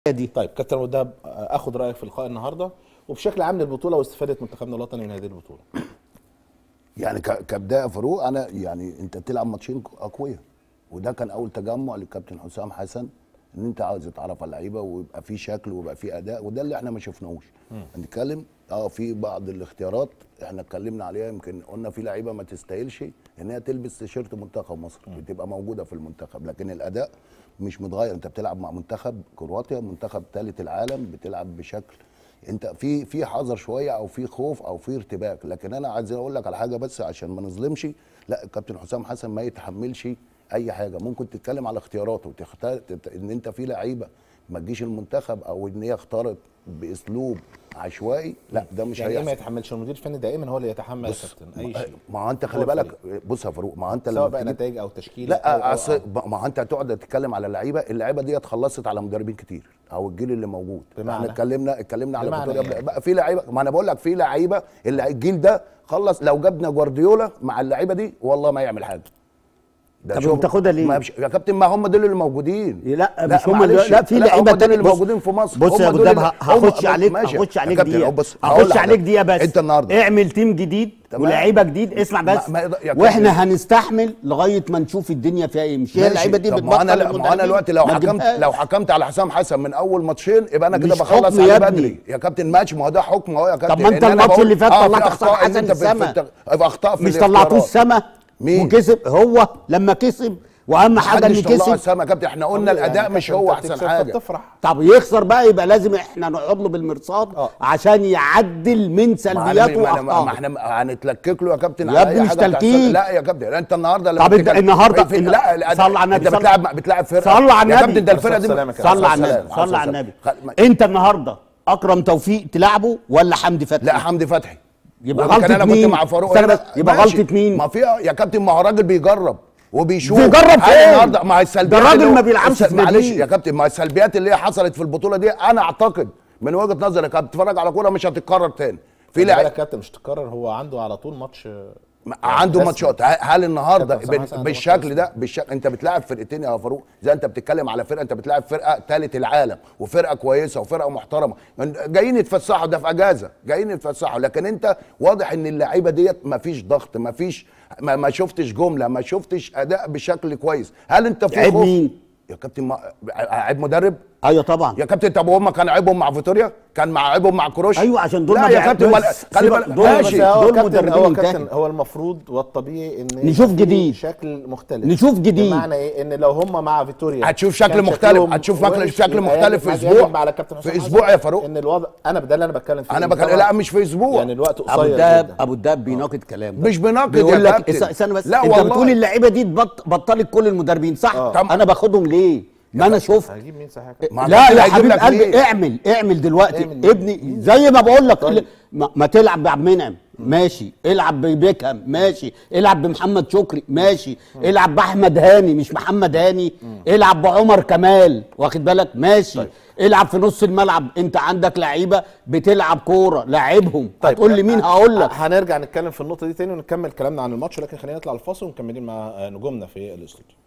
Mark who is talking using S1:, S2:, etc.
S1: دي
S2: طيب كابتن وداب اخد رايك في لقاء النهارده وبشكل عام للبطوله واستفاده منتخبنا الوطني من هذه البطوله
S3: يعني ك- كبدايه فاروق انا يعني انت بتلعب ماتشين اقوياء وده كان اول تجمع للكابتن حسام حسن ان انت عاوز تتعرف على اللعيبه ويبقى في شكل ويبقى في اداء وده اللي احنا ما شفناهوش هنتكلم اه في بعض الاختيارات احنا اتكلمنا عليها يمكن قلنا في لعيبه ما تستاهلش ان هي تلبس تيشيرت منتخب مصر بتبقى موجوده في المنتخب لكن الاداء مش متغير انت بتلعب مع منتخب كرواتيا منتخب ثالث العالم بتلعب بشكل انت في في حذر شويه او في خوف او في ارتباك لكن انا عايز اقول لك على حاجه بس عشان ما نظلمش لا الكابتن حسام حسن ما يتحملش اي حاجه ممكن تتكلم على اختياراته وتختار تت- ان انت في لعيبه ما تجيش المنتخب او ان هي اختارت باسلوب عشوائي لا ده مش
S2: يعني ايه ما
S3: هيحصل
S2: يتحملش المدير الفني دائما هو اللي يتحمل يا
S3: بص
S2: كابتن اي شيء
S3: ما هو انت
S2: هو
S3: خلي بالك
S2: الفريق.
S3: بص يا فاروق ما هو انت
S2: سواء
S3: لما
S2: بقى
S3: تجيب-
S2: نتائج او تشكيل
S3: لا أصل ما هو انت هتقعد تتكلم على اللعيبه اللعيبه دي اتخلصت على مدربين كتير او الجيل اللي موجود
S2: بمعنى؟
S3: احنا اتكلمنا اتكلمنا على
S2: بمعنى
S3: بطوله
S2: إيه؟
S3: بقى في لعيبه ما انا بقول لك في لعيبه اللي الجيل ده خلص لو جبنا جوارديولا مع اللعيبه دي والله ما يعمل حاجه ده
S1: طب
S3: شغل.
S1: بتاخدها ليه؟
S3: ما مش يا كابتن ما هم دول اللي موجودين
S1: لا مش هم اللي
S3: معلش.
S1: لا في لعيبه
S3: هم دول
S1: تانية
S3: اللي
S1: بص-
S3: موجودين في مصر
S1: بص
S3: هم
S1: يا ابو
S3: دول
S1: داب
S3: اللي-
S1: هخش
S3: هم-
S1: عليك
S3: ماشي.
S1: هخش
S3: يا
S1: عليك
S3: كابتن،
S1: دقيقه
S3: بص هقول
S1: هخش
S3: لك
S1: عليك دقيقه بس
S3: انت النهارده
S1: اعمل تيم جديد
S3: تمام.
S1: ولاعيبه جديد اسمع
S3: ما-
S1: بس
S3: ما يقدر- يا كابتن.
S1: واحنا هنستحمل لغايه ما نشوف الدنيا فيها ايه مش هي
S3: ماشي.
S1: اللعيبه دي
S3: طب ما انا
S1: بتبطل
S3: لا- ما انا دلوقتي لو حكمت لو حكمت على حسام حسن من اول ماتشين يبقى انا كده
S1: مش
S3: بخلص
S1: حكم يا
S3: عليه
S1: ابني.
S3: بدري يا كابتن ماتش ما هو ده حكم اهو يا كابتن
S1: ما انت
S3: إن أنا
S1: الماتش
S3: بقول-
S1: اللي فات
S3: آه، في
S1: طلعت حسام
S3: أخطاء إن
S1: حسن
S3: أنت في- في
S1: السما.
S3: التغ- في اخطاء في
S1: مش طلعتوه
S3: الاختيارات.
S1: السما
S3: مين؟
S1: وكسب هو لما كسب واهم حاجه ان
S3: محدش طلعه
S1: كسب
S3: السما يا كابتن احنا قلنا
S2: طبيعي
S3: الاداء
S2: يعني
S3: مش
S2: كابتن
S3: هو
S2: أنت
S3: احسن
S2: بتكسب
S3: حاجه
S2: فبتفرح
S1: طب يخسر بقى يبقى لازم احنا نقعد له بالمرصاد
S2: اه.
S1: عشان يعدل من
S3: ما أنا-
S1: سلبياته
S3: ما أنا- ما
S1: واخطائه
S3: احنا هنتلكك له يا كابتن
S1: يا
S3: على
S1: ابني
S3: أي
S1: مش
S3: حاجة هتحصل.
S1: تلكيك.
S3: لا يا كابتن انت النهارده لما
S1: طب انت
S3: بتتكلم-
S1: النهارده
S3: في-
S1: إن-
S3: لا الأداء-
S1: صلى على النبي
S3: انت
S1: صلى-
S3: بتلعب بتلعب فرقه
S1: صلى على
S3: يا
S1: النبي
S3: كابتن ده الفرقه دي
S2: السلام يا كابتن.
S1: صلى على
S3: السلام.
S1: النبي صلى على النبي
S3: خل-
S1: انت النهارده اكرم توفيق تلعبه ولا حمدي فتحي
S3: لا حمدي فتحي
S1: يبقى
S3: وكان
S1: غلطة
S3: انا
S1: مين؟
S3: كنت مع فاروق
S1: استنى
S3: هنا.
S1: بس، يبقى
S3: ماشي.
S1: غلطة مين؟
S3: ما في يا كابتن ما هو راجل بيجرب وبيشوف
S1: بيجرب
S3: أنا
S1: فين؟
S3: النهارده مع السلبيات
S1: ده الراجل
S3: اللي هو-
S1: ما بيلعبش
S3: الس-
S1: في
S3: معلش
S1: ناديه.
S3: يا كابتن ما السلبيات اللي هي حصلت في البطوله دي انا اعتقد من وجهه نظري كابتن تتفرج على كوره مش هتتكرر تاني في
S2: خلي بالك
S3: لعيب
S2: يا كابتن مش تكرر هو عنده على طول ماتش
S3: عنده
S2: رسمي.
S3: ماتشات ه- هل النهارده
S2: كابتن حسام
S3: بال-
S2: حسن عنده
S3: بالشكل
S2: ماتش
S3: ده بالشكل انت بتلاعب فرقتين يا فاروق زي انت بتتكلم على فرقه انت بتلاعب فرقه ثالث العالم وفرقه كويسه وفرقه محترمه جايين يتفسحوا ده في اجازه جايين يتفسحوا لكن انت واضح ان اللعيبه ديت ما فيش ضغط ما فيش ما, ما شفتش جمله ما شفتش اداء بشكل كويس هل انت في
S1: عيب
S3: خوف؟
S1: مين؟
S3: يا كابتن ما... عيب مدرب
S1: ايوه طبعا
S3: يا كابتن طب هم كان عيبهم مع فيتوريا كان مع عيبهم مع كروش
S1: ايوه عشان دول
S3: لا
S1: ما
S3: يا كابتن
S1: بيعرفوش.
S3: ولا- خلي
S1: سيبك،
S3: بالك
S1: دول
S3: ماشي.
S2: بس هو
S1: دول
S2: كابتن
S1: مدربين
S2: هو
S1: انتهوا.
S2: كابتن هو المفروض والطبيعي ان
S1: نشوف
S2: في
S1: جديد.
S2: شكل مختلف
S1: نشوف جديد.
S2: بمعنى ايه ان لو هم مع فيتوريا
S3: هتشوف شكل
S2: كان
S3: مختلف،
S2: شكلهم
S3: هتشوف
S2: وحش،
S3: شكل- شكل
S2: يبقى
S3: مختلف
S2: يجب-
S3: في
S2: يجب
S3: أسبوع.
S2: على كابتن
S3: في
S2: حسام
S3: أسبوع
S2: حسن
S3: يا فاروق.
S2: ان الوضع انا ده اللي انا بتكلم فيه
S3: انا
S2: طبعاً
S3: بكلم لا مش في اسبوع
S2: يعني الوقت
S1: ابو
S2: قصير
S1: الدهب
S2: جدا
S1: ابو الدهب بيناقض كلام
S3: مش بيناقض يا
S1: بيقول لك
S3: كابتن.
S1: اس- استنى بس
S3: لا
S1: انت
S3: والله.
S1: بتقول اللعيبه دي تبط- بطلت كل المدربين صح
S2: آه.
S3: طب-
S1: انا باخدهم ليه ما انا شفت
S2: هجيب مين صحيح يا كابتن؟
S3: ما
S1: لا
S3: كابتن
S1: يا
S3: هيجيب
S1: حبيب
S3: لك
S1: قلبي
S3: مين؟
S1: اعمل اعمل دلوقتي
S2: اعمل مين؟
S1: ابني زي ما بقول لك
S2: طيب.
S1: ما, ما تلعب بعبد المنعم ماشي العب ببيكهام ماشي العب بمحمد شكري ماشي العب باحمد هاني مش محمد هاني العب بعمر كمال واخد بالك ماشي
S2: طيب.
S1: العب في نص الملعب انت عندك لعيبه بتلعب كوره لعبهم
S2: طيب
S1: هتقول لي مين هقول لك
S2: هنرجع نتكلم في النقطه دي تاني ونكمل كلامنا عن الماتش لكن خلينا نطلع الفاصل ومكملين مع نجومنا في الاستوديو